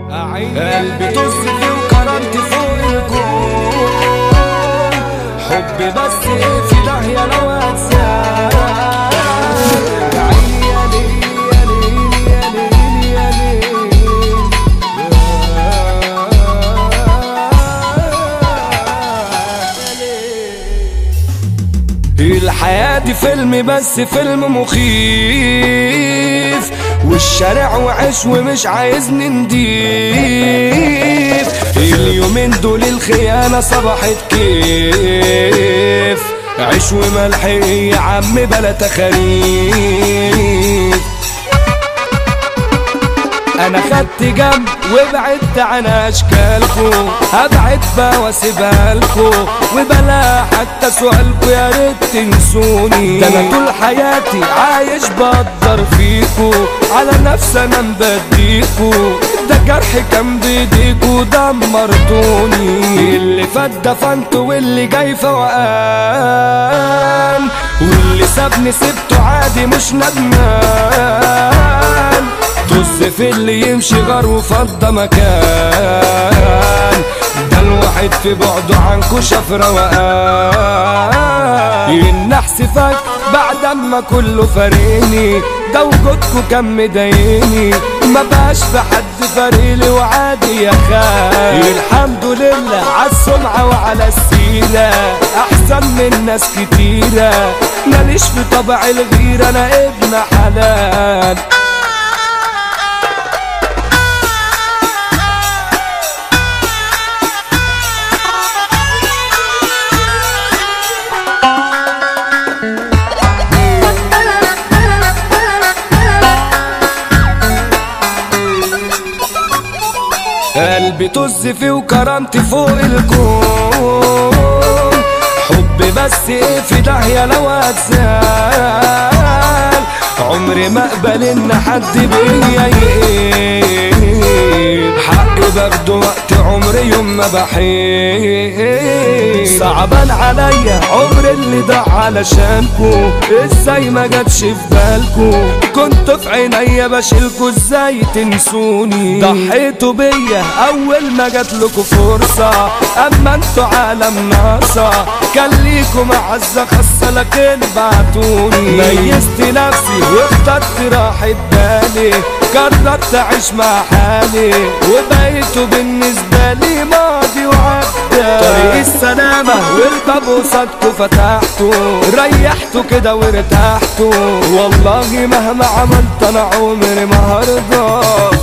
قلبي طز فيه وكرمت فوق الكون حبي بس في داهية لو هتسال يا عيني يا ليل يا ليل يا ليل يا ليل الحياة دي فيلم بس فيلم مخيف والشارع وعش ومش عايزني نضيف اليومين دول الخيانة صبحت كيف عيش وملح يا عم بلا تخاريف انا خدت جنب وبعدت عن اشكالكو هبعد بقى واسيبها لكو وبلا حتى سؤالكو يا ريت تنسوني ده انا طول حياتي عايش بقدر فيكو على نفسي انا مبديكو ده جرح كان بايديكو دمرتوني اللي فات دفنته واللي جاي فوقان واللي سابني سبته عادي مش ندمان طز في اللي يمشي غار وفضى مكان ده الواحد في بعده عنكو شاف روقان النحس فك بعد اما كله فارقني ده وجودكو كان مضايقني ما بقاش في حد فارقلي وعادي يا خال الحمد لله عالسمعة وعلى السيرة احسن من ناس كتيرة ماليش في طبع الغيرة انا ابن حلال قلبي طز فيه وكرمت فوق الكون حب بس ايه في داهية لو هتزال عمري ما اقبل ان حد بيا يقيل حقي باخده وقت عمري يوم ما بحيل صعبان عليا عمر اللي ضاع علشانكو ازاي ما جاتش في بالكو كنت في عينيا بشيلكو ازاي تنسوني ضحيتوا بيا اول ما جات لكم فرصة اما انتوا عالم ناقصة كان ليكوا معزة خاصة لكن بعتوني ميزت نفسي واخترت راحة بالي قررت اعيش مع حالي وبقيتوا بالنسبة لي ماضي وعدى طريق السلامة والباب قصادكوا فتحته ريحته كده وارتحته والله مهما عملت انا عمري ما هرضى